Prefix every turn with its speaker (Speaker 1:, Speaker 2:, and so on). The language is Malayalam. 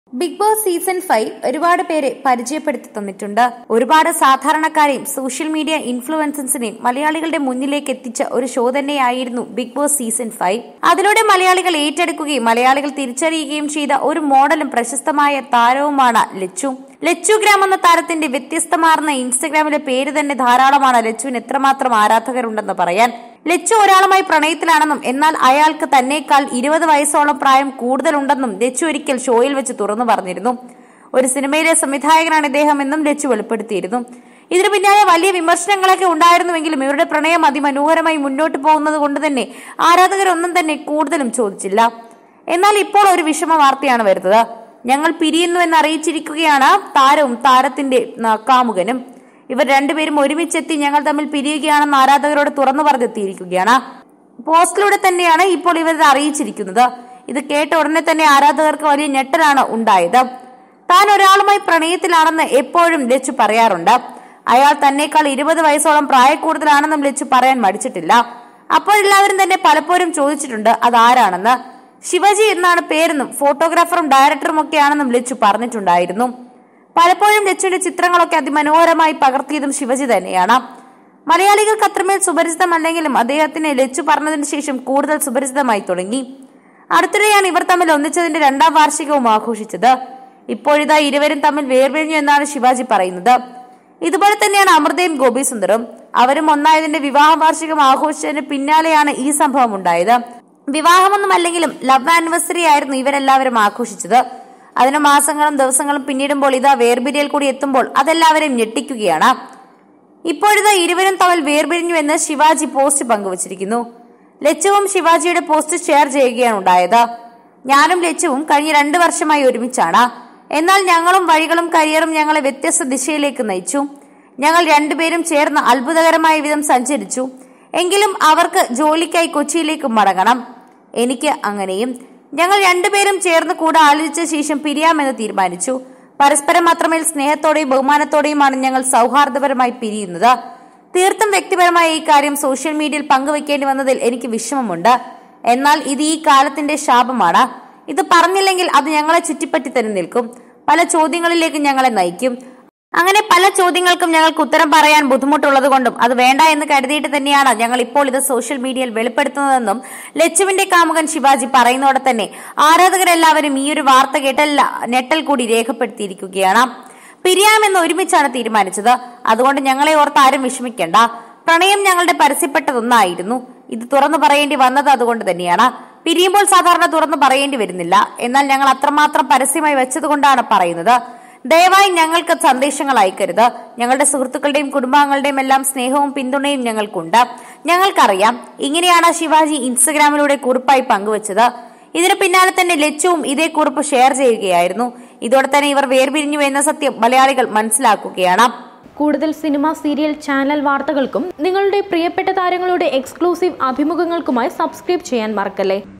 Speaker 1: ബിഗ് ബോസ് സീസൺ ഫൈവ് ഒരുപാട് പേരെ പരിചയപ്പെടുത്തി തന്നിട്ടുണ്ട് ഒരുപാട് സാധാരണക്കാരെയും സോഷ്യൽ മീഡിയ ഇൻഫ്ലുവൻസൻസിനെയും മലയാളികളുടെ മുന്നിലേക്ക് എത്തിച്ച ഒരു ഷോ തന്നെയായിരുന്നു ബിഗ് ബോസ് സീസൺ ഫൈവ് അതിലൂടെ മലയാളികൾ ഏറ്റെടുക്കുകയും മലയാളികൾ തിരിച്ചറിയുകയും ചെയ്ത ഒരു മോഡലും പ്രശസ്തമായ താരവുമാണ് ലച്ചു ലച്ചു ഗ്രാം എന്ന താരത്തിന്റെ വ്യത്യസ്തമാർന്ന ഇൻസ്റ്റഗ്രാമിലെ പേര് തന്നെ ധാരാളമാണ് ലച്ചുവിന് എത്രമാത്രം ആരാധകരുണ്ടെന്ന് പറയാൻ ലച്ചു ഒരാളുമായി പ്രണയത്തിലാണെന്നും എന്നാൽ അയാൾക്ക് തന്നേക്കാൾ ഇരുപത് വയസ്സോളം പ്രായം കൂടുതലുണ്ടെന്നും ലച്ചു ഒരിക്കൽ ഷോയിൽ വെച്ച് തുറന്നു പറഞ്ഞിരുന്നു ഒരു സിനിമയിലെ സംവിധായകനാണ് ഇദ്ദേഹം എന്നും ലച്ചു വെളിപ്പെടുത്തിയിരുന്നു ഇതിനു പിന്നാലെ വലിയ വിമർശനങ്ങളൊക്കെ ഉണ്ടായിരുന്നുവെങ്കിലും ഇവരുടെ പ്രണയം അതിമനോഹരമായി മുന്നോട്ട് പോകുന്നത് കൊണ്ട് തന്നെ ആരാധകരൊന്നും തന്നെ കൂടുതലും ചോദിച്ചില്ല എന്നാൽ ഇപ്പോൾ ഒരു വിഷമ വാർത്തയാണ് വരുന്നത് ഞങ്ങൾ പിരിയുന്നു എന്ന് അറിയിച്ചിരിക്കുകയാണ് താരവും താരത്തിന്റെ ന- കാമുകനും ഇവർ രണ്ടുപേരും ഒരുമിച്ചെത്തി ഞങ്ങൾ തമ്മിൽ പിരിയുകയാണെന്ന് ആരാധകരോട് തുറന്നു പറഞ്ഞെത്തിയിരിക്കുകയാണ് പോസ്റ്റിലൂടെ തന്നെയാണ് ഇപ്പോൾ ഇവർ ഇത് അറിയിച്ചിരിക്കുന്നത് ഇത് കേട്ട ഉടനെ തന്നെ ആരാധകർക്ക് വലിയ ഞെട്ടലാണ് ഉണ്ടായത് താൻ ഒരാളുമായി പ്രണയത്തിലാണെന്ന് എപ്പോഴും ലച്ചു പറയാറുണ്ട് അയാൾ തന്നേക്കാൾ ഇരുപത് വയസ്സോളം പ്രായക്കൂടുതലാണെന്നും ലച്ചു പറയാൻ മടിച്ചിട്ടില്ല അപ്പോഴെല്ലാവരും തന്നെ പലപ്പോഴും ചോദിച്ചിട്ടുണ്ട് അതാരാണെന്ന് ശിവജി എന്നാണ് പേരെന്നും ഫോട്ടോഗ്രാഫറും ഡയറക്ടറും ഒക്കെയാണെന്നും ലച്ചു പറഞ്ഞിട്ടുണ്ടായിരുന്നു പലപ്പോഴും ലച്ചുവിന്റെ ചിത്രങ്ങളൊക്കെ അതിമനോഹരമായി പകർത്തിയതും ശിവജി തന്നെയാണ് മലയാളികൾക്ക് അത്രമേൽ സുപരിചിതമല്ലെങ്കിലും അദ്ദേഹത്തിന് ലച്ചു പറഞ്ഞതിന് ശേഷം കൂടുതൽ സുപരിചിതമായി തുടങ്ങി അടുത്തിടെയാണ് ഇവർ തമ്മിൽ ഒന്നിച്ചതിന്റെ രണ്ടാം വാർഷികവും ആഘോഷിച്ചത് ഇപ്പോഴിതാ ഇരുവരും തമ്മിൽ വേർപിരിഞ്ഞു എന്നാണ് ശിവാജി പറയുന്നത് ഇതുപോലെ തന്നെയാണ് അമൃതയും ഗോപി സുന്ദറും അവരും ഒന്നായതിന്റെ വിവാഹ വാർഷികം ആഘോഷിച്ചതിന് പിന്നാലെയാണ് ഈ സംഭവം ഉണ്ടായത് വിവാഹമൊന്നും അല്ലെങ്കിലും ലവ് ആനിവേഴ്സറി ആയിരുന്നു ഇവരെല്ലാവരും ആഘോഷിച്ചത് അതിന് മാസങ്ങളും ദിവസങ്ങളും പിന്നിടുമ്പോൾ ഇതാ വേർപിരിയൽ കൂടി എത്തുമ്പോൾ അതെല്ലാവരെയും ഞെട്ടിക്കുകയാണ് ഇപ്പോഴിതാ ഇരുവരും തമ്മിൽ വേർപിരിഞ്ഞു എന്ന് ശിവാജി പോസ്റ്റ് പങ്കുവച്ചിരിക്കുന്നു ലച്ചുവും ശിവാജിയുടെ പോസ്റ്റ് ഷെയർ ചെയ്യുകയാണ് ഉണ്ടായത് ഞാനും ലച്ചുവും കഴിഞ്ഞ രണ്ടു വർഷമായി ഒരുമിച്ചാണ് എന്നാൽ ഞങ്ങളും വഴികളും കരിയറും ഞങ്ങളെ വ്യത്യസ്ത ദിശയിലേക്ക് നയിച്ചു ഞങ്ങൾ രണ്ടുപേരും ചേർന്ന് അത്ഭുതകരമായ വിധം സഞ്ചരിച്ചു എങ്കിലും അവർക്ക് ജോലിക്കായി കൊച്ചിയിലേക്ക് മടങ്ങണം എനിക്ക് അങ്ങനെയും ഞങ്ങൾ രണ്ടുപേരും ചേർന്ന് കൂടെ ആലോചിച്ച ശേഷം പിരിയാമെന്ന് തീരുമാനിച്ചു പരസ്പരം അത്രമേൽ സ്നേഹത്തോടെയും ബഹുമാനത്തോടെയുമാണ് ഞങ്ങൾ സൗഹാർദ്ദപരമായി പിരിയുന്നത് തീർത്തും വ്യക്തിപരമായ ഈ കാര്യം സോഷ്യൽ മീഡിയയിൽ പങ്കുവെക്കേണ്ടി വന്നതിൽ എനിക്ക് വിഷമമുണ്ട് എന്നാൽ ഇത് ഈ കാലത്തിന്റെ ശാപമാണ് ഇത് പറഞ്ഞില്ലെങ്കിൽ അത് ഞങ്ങളെ ചുറ്റിപ്പറ്റി തന്നെ നിൽക്കും പല ചോദ്യങ്ങളിലേക്ക് ഞങ്ങളെ നയിക്കും അങ്ങനെ പല ചോദ്യങ്ങൾക്കും ഞങ്ങൾക്ക് ഉത്തരം പറയാൻ ബുദ്ധിമുട്ടുള്ളത് കൊണ്ടും അത് വേണ്ട എന്ന് കരുതിയിട്ട് തന്നെയാണ് ഞങ്ങൾ ഇപ്പോൾ ഇത് സോഷ്യൽ മീഡിയയിൽ വെളിപ്പെടുത്തുന്നതെന്നും ലച്ചുവിന്റെ കാമുകൻ ശിവാജി പറയുന്നതോടെ തന്നെ ആരാധകരെല്ലാവരും ഈ ഒരു വാർത്ത കേട്ടല്ല ഞെട്ടൽ കൂടി രേഖപ്പെടുത്തിയിരിക്കുകയാണ് പിരിയാമെന്ന് ഒരുമിച്ചാണ് തീരുമാനിച്ചത് അതുകൊണ്ട് ഞങ്ങളെ ഓർത്ത് ആരും വിഷമിക്കേണ്ട പ്രണയം ഞങ്ങളുടെ പരസ്യപ്പെട്ടതൊന്നായിരുന്നു ഇത് തുറന്നു പറയേണ്ടി വന്നത് അതുകൊണ്ട് തന്നെയാണ് പിരിയുമ്പോൾ സാധാരണ തുറന്നു പറയേണ്ടി വരുന്നില്ല എന്നാൽ ഞങ്ങൾ അത്രമാത്രം പരസ്യമായി വെച്ചതുകൊണ്ടാണ് പറയുന്നത് ദയവായി ഞങ്ങൾക്ക് സന്ദേശങ്ങൾ അയക്കരുത് ഞങ്ങളുടെ സുഹൃത്തുക്കളുടെയും കുടുംബാംഗങ്ങളുടെയും എല്ലാം സ്നേഹവും പിന്തുണയും ഞങ്ങൾക്കുണ്ട് ഞങ്ങൾക്കറിയാം ഇങ്ങനെയാണ് ശിവാജി ഇൻസ്റ്റഗ്രാമിലൂടെ കുറിപ്പായി പങ്കുവച്ചത് ഇതിന് പിന്നാലെ തന്നെ ലച്ചുവും ഇതേ കുറിപ്പ് ഷെയർ ചെയ്യുകയായിരുന്നു ഇതോടെ തന്നെ ഇവർ വേർപിരിഞ്ഞു എന്ന സത്യം മലയാളികൾ മനസ്സിലാക്കുകയാണ്
Speaker 2: കൂടുതൽ സിനിമ സീരിയൽ ചാനൽ വാർത്തകൾക്കും നിങ്ങളുടെ പ്രിയപ്പെട്ട താരങ്ങളുടെ എക്സ്ക്ലൂസീവ് അഭിമുഖങ്ങൾക്കുമായി സബ്സ്ക്രൈബ് ചെയ്യാൻ മറക്കല്ലേ